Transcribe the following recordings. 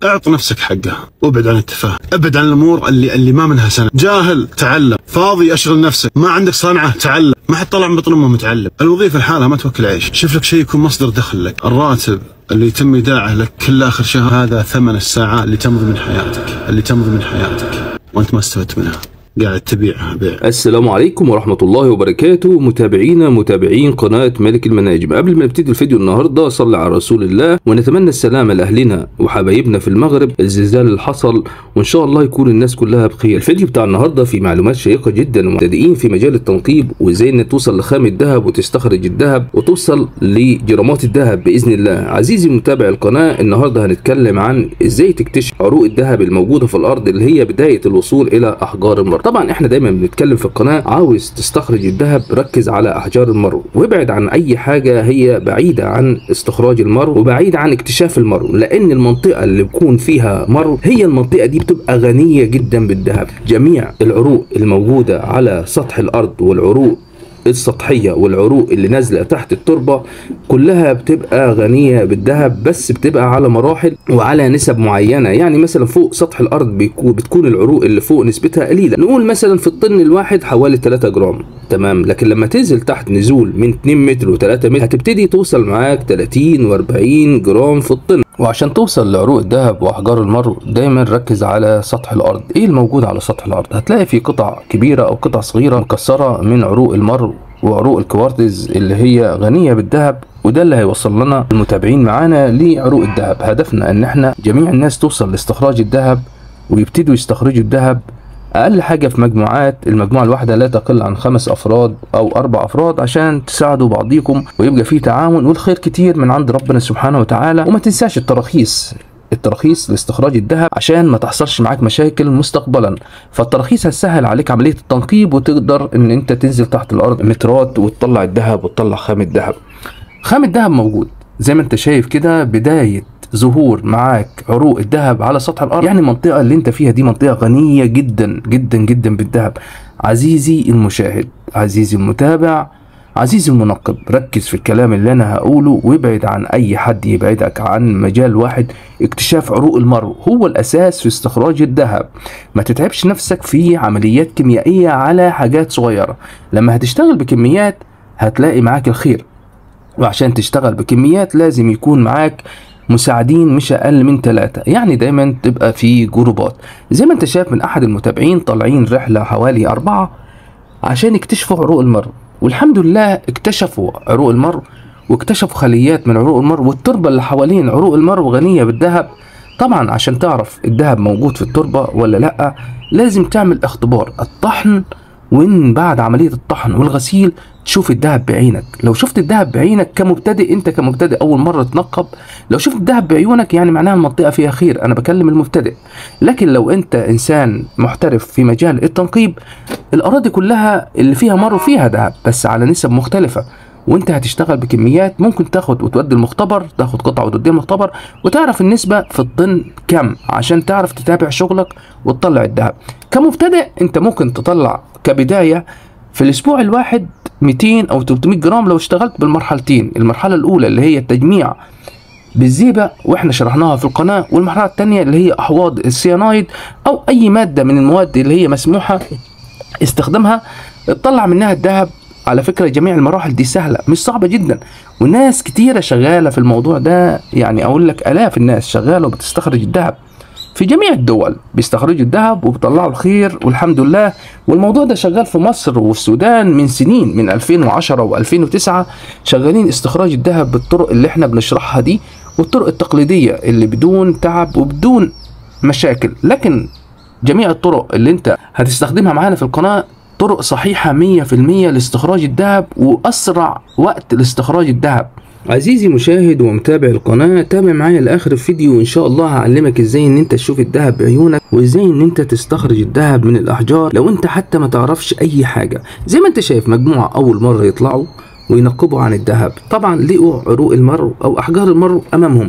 اعط نفسك حقها وابعد عن التفاهه ابعد عن الامور اللي اللي ما منها سنه جاهل تعلم فاضي اشغل نفسك ما عندك صنعه تعلم ما حد طلع من بطن امه متعلم الوظيفه لحالها ما توكل عيش شوف لك شيء يكون مصدر دخل لك الراتب اللي يتم ايداعه لك كل اخر شهر هذا ثمن الساعات اللي تمضي من حياتك اللي تمضي من حياتك وانت ما استفدت منها قاعد تبيعها بيع السلام عليكم ورحمة الله وبركاته متابعينا متابعين قناة ملك المناجم قبل ما نبتدي الفيديو النهاردة صلي على رسول الله ونتمنى السلامة لأهلنا وحبايبنا في المغرب الزلزال اللي حصل وإن شاء الله يكون الناس كلها بخير الفيديو بتاع النهاردة فيه معلومات شيقة جدا ومبتدئين في مجال التنقيب وإزاي إنك توصل لخام الذهب وتستخرج الذهب وتوصل لجرامات الذهب بإذن الله عزيزي متابع القناة النهاردة هنتكلم عن إزاي تكتشف عروق الذهب الموجودة في الأرض اللي هي بداية الوصول إلى أحجار المرء طبعا احنا دايما بنتكلم في القناه عاوز تستخرج الذهب ركز على احجار المرو وابعد عن اي حاجه هي بعيده عن استخراج المرو وبعيد عن اكتشاف المرو لان المنطقه اللي بيكون فيها مرو هي المنطقه دي بتبقى غنيه جدا بالذهب جميع العروق الموجوده على سطح الارض والعروق السطحيه والعروق اللي نازله تحت التربه كلها بتبقى غنيه بالذهب بس بتبقى على مراحل وعلى نسب معينه يعني مثلا فوق سطح الارض بيكون بتكون العروق اللي فوق نسبتها قليله نقول مثلا في الطن الواحد حوالي 3 جرام تمام لكن لما تنزل تحت نزول من 2 متر و3 متر هتبتدي توصل معاك 30 و40 جرام في الطن وعشان توصل لعروق الذهب واحجار المرء دايما ركز على سطح الارض ايه الموجود على سطح الارض هتلاقي في قطع كبيره او قطع صغيره مكسره من عروق المرء وعروق الكوارتز اللي هي غنيه بالذهب وده اللي هيوصل لنا المتابعين معانا لعروق الذهب هدفنا ان احنا جميع الناس توصل لاستخراج الذهب ويبتدوا يستخرجوا الذهب اقل حاجه في مجموعات المجموعه الواحده لا تقل عن خمس افراد او اربع افراد عشان تساعدوا بعضيكم ويبقى في تعاون والخير كتير من عند ربنا سبحانه وتعالى وما تنساش التراخيص التراخيص لاستخراج الذهب عشان ما تحصلش معاك مشاكل مستقبلا فالتراخيص هتسهل عليك عمليه التنقيب وتقدر ان انت تنزل تحت الارض مترات وتطلع الذهب وتطلع خام الذهب خام الذهب موجود زي ما انت شايف كده بدايه ظهور معاك عروق الذهب على سطح الارض يعني المنطقه اللي انت فيها دي منطقه غنيه جدا جدا جدا بالذهب عزيزي المشاهد عزيزي المتابع عزيزي المنقب ركز في الكلام اللي انا هقوله وابعد عن اي حد يبعدك عن مجال واحد اكتشاف عروق المرء هو الاساس في استخراج الذهب ما تتعبش نفسك في عمليات كيميائيه على حاجات صغيره لما هتشتغل بكميات هتلاقي معاك الخير وعشان تشتغل بكميات لازم يكون معاك مساعدين مش اقل من ثلاثة يعني دايما تبقى في جروبات زي ما انت شايف من احد المتابعين طالعين رحلة حوالي اربعة عشان يكتشفوا عروق المرء والحمد لله اكتشفوا عروق المرء واكتشفوا خليات من عروق المرء والتربة اللي حوالين عروق المرء غنية بالذهب طبعا عشان تعرف الذهب موجود في التربة ولا لا لازم تعمل اختبار الطحن وان بعد عملية الطحن والغسيل تشوف الذهب بعينك لو شفت الذهب بعينك كمبتدئ انت كمبتدئ اول مرة تنقب لو شفت الذهب بعيونك يعني معناها المنطقة فيها خير انا بكلم المبتدئ لكن لو انت انسان محترف في مجال التنقيب الاراضي كلها اللي فيها مر فيها ذهب بس على نسب مختلفة وانت هتشتغل بكميات ممكن تاخد وتودي المختبر تاخد قطعه وتوديها المختبر وتعرف النسبه في الطن كم عشان تعرف تتابع شغلك وتطلع الذهب كمبتدئ انت ممكن تطلع كبدايه في الاسبوع الواحد 200 او 300 جرام لو اشتغلت بالمرحلتين المرحله الاولى اللي هي التجميع بالزيبة واحنا شرحناها في القناة والمرحلة الثانية اللي هي أحواض السيانايد أو أي مادة من المواد اللي هي مسموحة استخدامها تطلع منها الذهب على فكرة جميع المراحل دي سهلة مش صعبة جدا وناس كتيرة شغالة في الموضوع ده يعني أقول لك آلاف الناس شغالة وبتستخرج الذهب في جميع الدول بيستخرجوا الذهب وبيطلعوا الخير والحمد لله والموضوع ده شغال في مصر والسودان من سنين من 2010 و2009 شغالين استخراج الذهب بالطرق اللي احنا بنشرحها دي والطرق التقليدية اللي بدون تعب وبدون مشاكل لكن جميع الطرق اللي انت هتستخدمها معانا في القناة طرق صحيحة 100% لاستخراج الذهب وأسرع وقت لاستخراج الذهب عزيزي مشاهد ومتابع القناة تابع معايا لآخر الفيديو وإن شاء الله هعلمك إزاي إن أنت تشوف الذهب بعيونك وإزاي إن أنت تستخرج الذهب من الأحجار لو أنت حتى ما تعرفش أي حاجة زي ما أنت شايف مجموعة أول مرة يطلعوا وينقبوا عن الذهب طبعا لقوا عروق المرء أو أحجار المرء أمامهم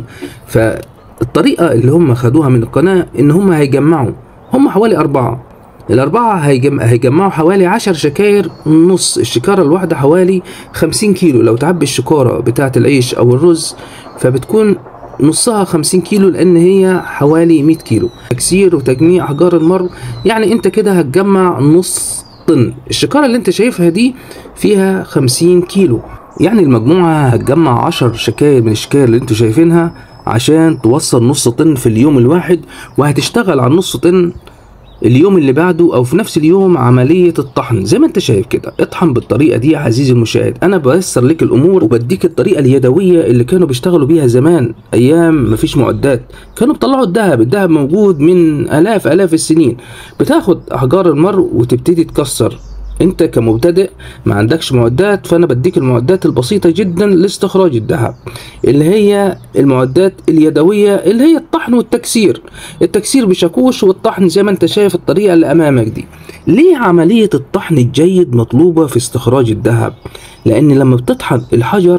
فالطريقة اللي هم خدوها من القناة إن هم هيجمعوا هم حوالي أربعة الأربعة هيجم... هيجمعوا حوالي عشر شكاير نص الشكارة الواحدة حوالي خمسين كيلو لو تعبي الشكارة بتاعة العيش أو الرز فبتكون نصها 50 كيلو لان هي حوالي 100 كيلو تكسير وتجميع احجار المرو يعني انت كده هتجمع نص طن الشكاره اللي انت شايفها دي فيها 50 كيلو يعني المجموعه هتجمع 10 شكاير من الشكاير اللي انتوا شايفينها عشان توصل نص طن في اليوم الواحد وهتشتغل على النص طن اليوم اللي بعده او في نفس اليوم عمليه الطحن زي ما انت شايف كده اطحن بالطريقه دي يا عزيزي المشاهد انا بيسر لك الامور وبديك الطريقه اليدويه اللي كانوا بيشتغلوا بيها زمان ايام مفيش معدات كانوا بيطلعوا الذهب الذهب موجود من الاف الاف السنين بتاخد احجار المرء وتبتدي تكسر انت كمبتدئ ما عندكش معدات فانا بديك المعدات البسيطه جدا لاستخراج الذهب اللي هي المعدات اليدويه اللي هي الطحن والتكسير التكسير بشاكوش والطحن زي ما انت شايف الطريقه اللي امامك دي ليه عمليه الطحن الجيد مطلوبه في استخراج الذهب لان لما بتطحن الحجر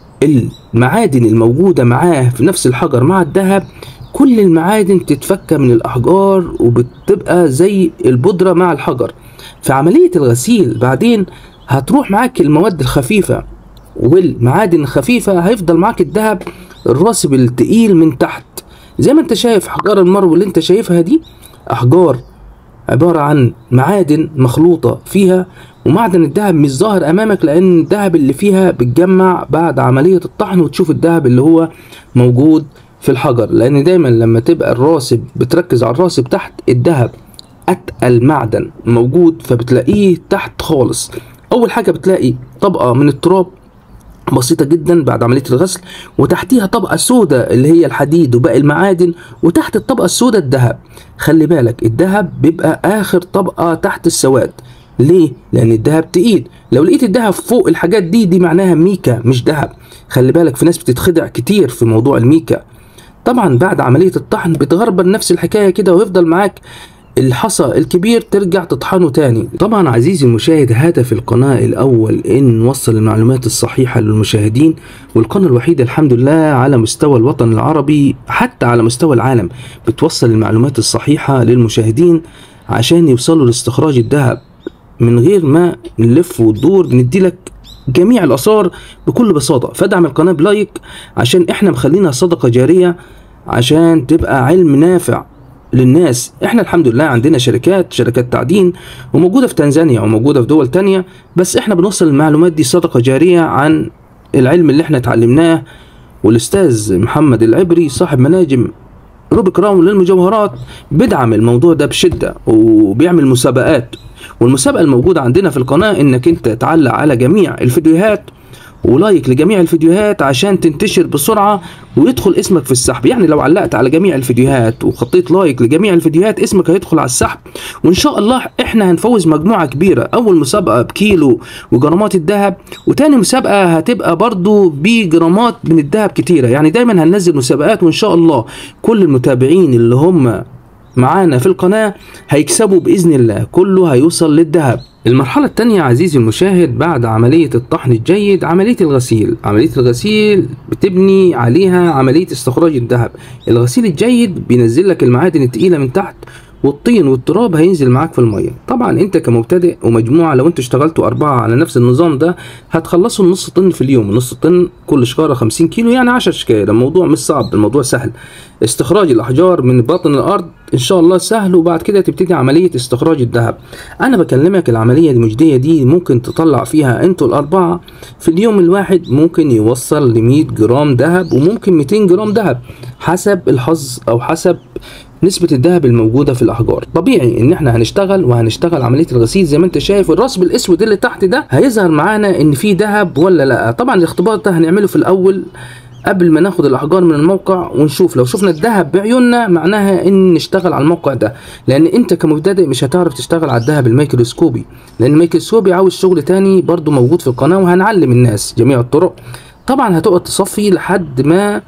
المعادن الموجوده معاه في نفس الحجر مع الذهب كل المعادن تتفك من الاحجار وبتبقى زي البودره مع الحجر في عملية الغسيل بعدين هتروح معاك المواد الخفيفة والمعادن الخفيفة هيفضل معاك الذهب الراسب التقيل من تحت زي ما انت شايف احجار المرو اللي انت شايفها دي احجار عبارة عن معادن مخلوطة فيها ومعدن الذهب مش ظاهر امامك لان الذهب اللي فيها بتجمع بعد عملية الطحن وتشوف الذهب اللي هو موجود في الحجر لان دايما لما تبقى الراسب بتركز على الراسب تحت الذهب اتقل معدن موجود فبتلاقيه تحت خالص اول حاجه بتلاقي طبقه من التراب بسيطة جدا بعد عملية الغسل وتحتيها طبقة سوداء اللي هي الحديد وباقي المعادن وتحت الطبقة السوداء الذهب خلي بالك الذهب بيبقى آخر طبقة تحت السواد ليه؟ لأن الذهب تقيل لو لقيت الذهب فوق الحاجات دي دي معناها ميكا مش ذهب خلي بالك في ناس بتتخدع كتير في موضوع الميكا طبعا بعد عملية الطحن بتغربل نفس الحكاية كده ويفضل معاك الحصى الكبير ترجع تطحنه تاني طبعا عزيزي المشاهد هدف القناة الأول إن نوصل المعلومات الصحيحة للمشاهدين والقناة الوحيدة الحمد لله على مستوى الوطن العربي حتى على مستوى العالم بتوصل المعلومات الصحيحة للمشاهدين عشان يوصلوا لاستخراج الذهب من غير ما نلف وندور ندي لك جميع الآثار بكل بساطة فادعم القناة بلايك عشان احنا مخلينها صدقة جارية عشان تبقى علم نافع للناس احنا الحمد لله عندنا شركات شركات تعدين وموجودة في تنزانيا وموجودة في دول تانية بس احنا بنوصل المعلومات دي صدقة جارية عن العلم اللي احنا اتعلمناه والاستاذ محمد العبري صاحب مناجم روبي كراون للمجوهرات بيدعم الموضوع ده بشدة وبيعمل مسابقات والمسابقة الموجودة عندنا في القناة انك انت تعلق على جميع الفيديوهات ولايك لجميع الفيديوهات عشان تنتشر بسرعة ويدخل اسمك في السحب يعني لو علقت على جميع الفيديوهات وخطيت لايك لجميع الفيديوهات اسمك هيدخل على السحب وان شاء الله احنا هنفوز مجموعة كبيرة اول مسابقة بكيلو وجرامات الذهب وتاني مسابقة هتبقى برضو بجرامات من الذهب كتيرة يعني دايما هننزل مسابقات وان شاء الله كل المتابعين اللي هم معانا في القناة هيكسبوا بإذن الله كله هيوصل للذهب المرحلة التانية عزيزي المشاهد بعد عملية الطحن الجيد عملية الغسيل عملية الغسيل بتبني عليها عملية استخراج الذهب الغسيل الجيد بينزل لك المعادن التقيلة من تحت والطين والتراب هينزل معاك في الميه طبعا انت كمبتدئ ومجموعه لو انتوا اشتغلتوا اربعه على نفس النظام ده هتخلصوا النص طن في اليوم نص طن كل شكاره 50 كيلو يعني 10 شكاير الموضوع مش صعب الموضوع سهل استخراج الاحجار من باطن الارض ان شاء الله سهل وبعد كده تبتدي عمليه استخراج الذهب انا بكلمك العمليه المجديه دي ممكن تطلع فيها انتوا الاربعه في اليوم الواحد ممكن يوصل ل 100 جرام ذهب وممكن 200 جرام ذهب حسب الحظ او حسب نسبة الذهب الموجودة في الأحجار طبيعي إن إحنا هنشتغل وهنشتغل عملية الغسيل زي ما أنت شايف الرسم الأسود اللي تحت ده هيظهر معانا إن في ذهب ولا لأ طبعا الاختبار ده هنعمله في الأول قبل ما ناخد الاحجار من الموقع ونشوف لو شفنا الذهب بعيوننا معناها ان نشتغل على الموقع ده لان انت كمبتدئ مش هتعرف تشتغل على الذهب الميكروسكوبي لان الميكروسكوبي عاوز شغل تاني برضو موجود في القناه وهنعلم الناس جميع الطرق طبعا هتقعد تصفي لحد ما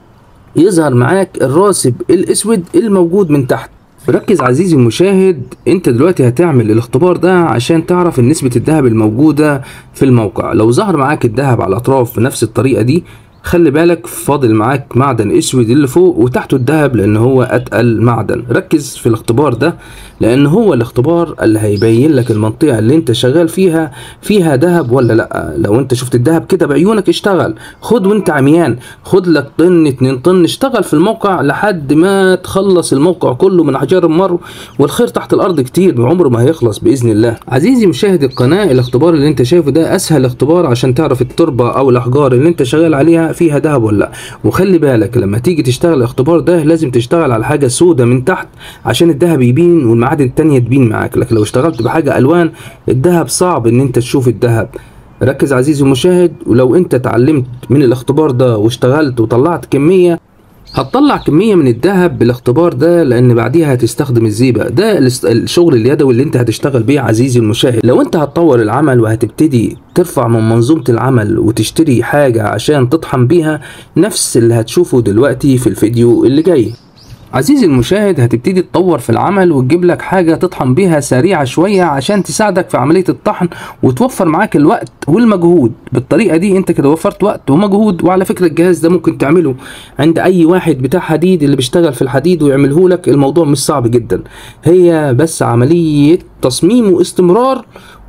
يظهر معاك الراسب الاسود الموجود من تحت ركز عزيزي المشاهد انت دلوقتي هتعمل الاختبار ده عشان تعرف نسبة الذهب الموجودة في الموقع لو ظهر معاك الذهب على الاطراف بنفس الطريقة دي خلي بالك فاضل معاك معدن اسود اللي فوق وتحته الذهب لان هو اتقل معدن ركز في الاختبار ده لان هو الاختبار اللي هيبين لك المنطقه اللي انت شغال فيها فيها ذهب ولا لا لو انت شفت الذهب كده بعيونك اشتغل خد وانت عميان خد لك طن اتنين طن اشتغل في الموقع لحد ما تخلص الموقع كله من احجار المر والخير تحت الارض كتير عمره ما هيخلص باذن الله عزيزي مشاهد القناه الاختبار اللي انت شايفه ده اسهل اختبار عشان تعرف التربه او الاحجار اللي انت شغال عليها فيها ذهب ولا لا وخلي بالك لما تيجي تشتغل الاختبار ده لازم تشتغل على حاجه سودة من تحت عشان الذهب يبين والمعادن التانية تبين معاك لكن لو اشتغلت بحاجه الوان الذهب صعب ان انت تشوف الذهب ركز عزيزي المشاهد ولو انت اتعلمت من الاختبار ده واشتغلت وطلعت كميه هتطلع كمية من الذهب بالاختبار ده لأن بعديها هتستخدم الزيبة ده الاست- الشغل اليدوي اللي انت هتشتغل بيه عزيزي المشاهد لو انت هتطور العمل وهتبتدي ترفع من منظومة العمل وتشتري حاجة عشان تطحن بيها نفس اللي هتشوفه دلوقتي في الفيديو اللي جاي عزيزي المشاهد هتبتدي تطور في العمل وتجيب لك حاجة تطحن بيها سريعة شوية عشان تساعدك في عملية الطحن وتوفر معاك الوقت والمجهود بالطريقة دي انت كده وفرت وقت ومجهود وعلى فكرة الجهاز ده ممكن تعمله عند اي واحد بتاع حديد اللي بيشتغل في الحديد ويعمله لك الموضوع مش صعب جدا هي بس عملية تصميم واستمرار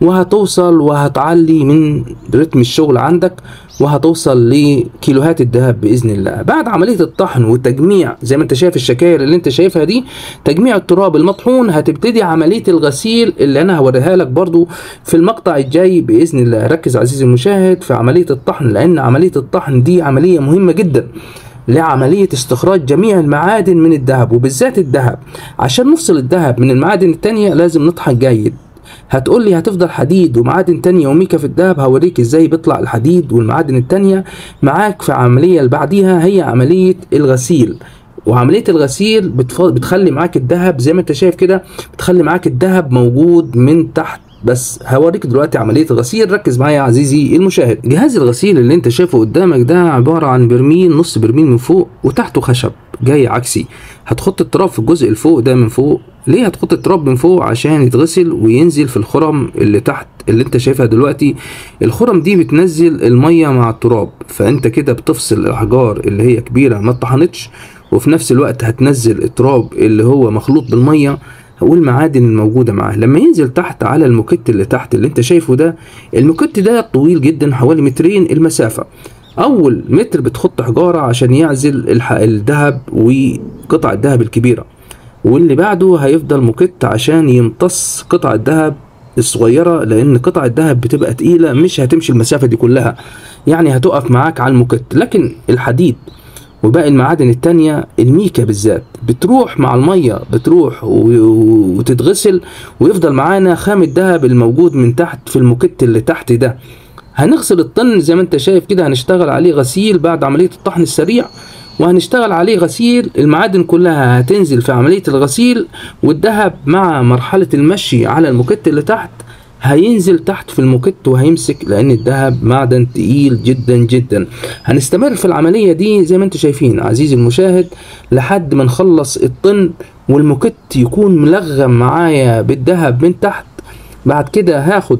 وهتوصل وهتعلي من رتم الشغل عندك وهتوصل لكيلوهات الذهب باذن الله بعد عمليه الطحن والتجميع زي ما انت شايف الشكاير اللي انت شايفها دي تجميع التراب المطحون هتبتدي عمليه الغسيل اللي انا هوريها لك برضو في المقطع الجاي باذن الله ركز عزيزي المشاهد في عمليه الطحن لان عمليه الطحن دي عمليه مهمه جدا لعملية استخراج جميع المعادن من الذهب وبالذات الذهب عشان نفصل الذهب من المعادن التانية لازم نطحن جيد هتقول لي هتفضل حديد ومعادن تانية وميكا في الذهب هوريك ازاي بيطلع الحديد والمعادن التانية معاك في عملية اللي بعديها هي عملية الغسيل وعملية الغسيل بتف... بتخلي معاك الذهب زي ما انت شايف كده بتخلي معاك الذهب موجود من تحت بس هوريك دلوقتي عملية الغسيل ركز معايا يا عزيزي المشاهد جهاز الغسيل اللي انت شايفه قدامك ده عبارة عن برميل نص برميل من فوق وتحته خشب جاي عكسي هتحط التراب في الجزء اللي فوق ده من فوق ليه هتحط التراب من فوق عشان يتغسل وينزل في الخرم اللي تحت اللي انت شايفها دلوقتي الخرم دي بتنزل المية مع التراب فانت كده بتفصل الاحجار اللي هي كبيرة ما اتطحنتش وفي نفس الوقت هتنزل التراب اللي هو مخلوط بالمية والمعادن الموجودة معاه لما ينزل تحت على الموكت اللي تحت اللي انت شايفه ده الموكت ده طويل جدا حوالي مترين المسافة اول متر بتحط حجارة عشان يعزل الح- الذهب وقطع الذهب الكبيرة واللي بعده هيفضل موكت عشان يمتص قطع الذهب الصغيرة لأن قطع الذهب بتبقى تقيلة مش هتمشي المسافة دي كلها يعني هتقف معاك على الموكت لكن الحديد وباقي المعادن التانية الميكا بالذات بتروح مع المية بتروح و- و- وتتغسل ويفضل معانا خام الذهب الموجود من تحت في الموكت اللي تحت ده هنغسل الطن زي ما انت شايف كده هنشتغل عليه غسيل بعد عملية الطحن السريع وهنشتغل عليه غسيل المعادن كلها هتنزل في عملية الغسيل والذهب مع مرحلة المشي على الموكت اللي تحت هينزل تحت في الموكت وهيمسك لان الذهب معدن تقيل جدا جدا هنستمر في العملية دي زي ما انتم شايفين عزيزي المشاهد لحد ما نخلص الطن والموكت يكون ملغم معايا بالذهب من تحت بعد كده هاخد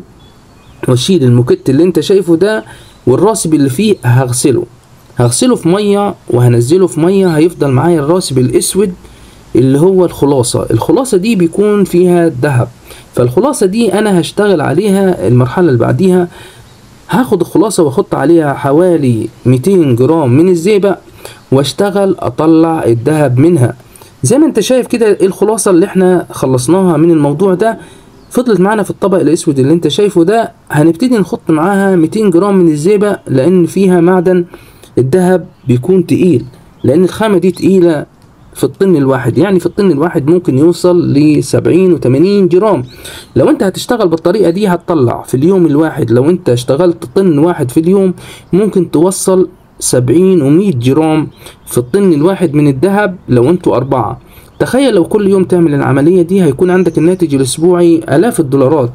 واشيل الموكت اللي انت شايفه ده والراسب اللي فيه هغسله هغسله في ميه وهنزله في ميه هيفضل معايا الراسب الاسود اللي هو الخلاصة الخلاصة دي بيكون فيها ذهب فالخلاصة دي انا هشتغل عليها المرحلة اللي بعديها هاخد الخلاصة واحط عليها حوالي 200 جرام من الزئبق واشتغل اطلع الذهب منها زي ما انت شايف كده الخلاصة اللي احنا خلصناها من الموضوع ده فضلت معانا في الطبق الاسود اللي انت شايفه ده هنبتدي نحط معاها 200 جرام من الزئبق لان فيها معدن الذهب بيكون تقيل لان الخامة دي تقيلة في الطن الواحد يعني في الطن الواحد ممكن يوصل ل 70 و 80 جرام لو انت هتشتغل بالطريقة دي هتطلع في اليوم الواحد لو انت اشتغلت طن واحد في اليوم ممكن توصل 70 و 100 جرام في الطن الواحد من الذهب لو انتوا أربعة تخيل لو كل يوم تعمل العملية دي هيكون عندك الناتج الأسبوعي آلاف الدولارات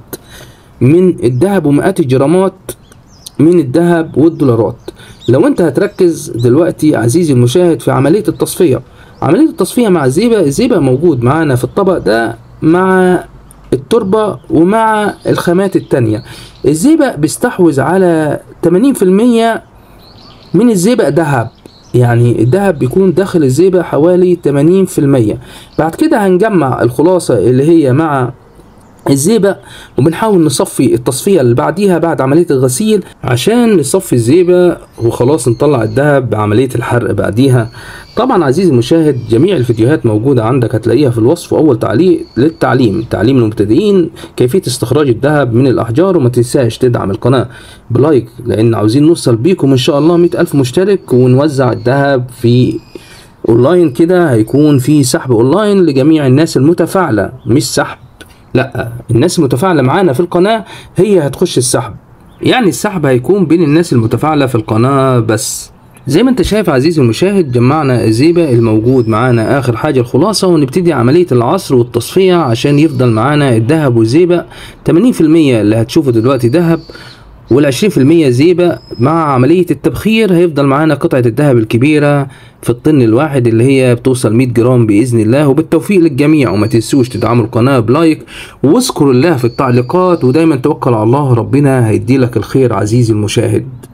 من الذهب ومئات الجرامات من الذهب والدولارات لو انت هتركز دلوقتي عزيزي المشاهد في عملية التصفية عملية التصفية مع الزيبة الزيبة موجود معانا في الطبق ده مع التربة ومع الخامات التانية الزيبق بيستحوذ على 80% من الزئبق ذهب يعني الذهب بيكون داخل الزيبة حوالي 80% بعد كده هنجمع الخلاصة اللي هي مع الزيبة وبنحاول نصفي التصفية اللي بعديها بعد عملية الغسيل عشان نصفي الزيبة وخلاص نطلع الذهب بعملية الحرق بعديها طبعا عزيزي المشاهد جميع الفيديوهات موجودة عندك هتلاقيها في الوصف وأول تعليق للتعليم تعليم المبتدئين كيفية استخراج الذهب من الأحجار وما تنساش تدعم القناة بلايك لأن عاوزين نوصل بيكم إن شاء الله مئة ألف مشترك ونوزع الذهب في اونلاين كده هيكون في سحب اونلاين لجميع الناس المتفاعلة مش سحب لا الناس المتفاعلة معانا في القناة هي هتخش السحب يعني السحب هيكون بين الناس المتفاعلة في القناة بس زي ما انت شايف عزيزي المشاهد جمعنا الزيبة الموجود معانا اخر حاجة الخلاصة ونبتدي عملية العصر والتصفية عشان يفضل معانا الذهب والزيبة 80% اللي هتشوفه دلوقتي ذهب والعشرين في المية زيبة مع عملية التبخير هيفضل معانا قطعة الذهب الكبيرة في الطن الواحد اللي هي بتوصل 100 جرام بإذن الله وبالتوفيق للجميع وما تنسوش تدعموا القناة بلايك واذكروا الله في التعليقات ودايما توكل على الله ربنا هيديلك الخير عزيزي المشاهد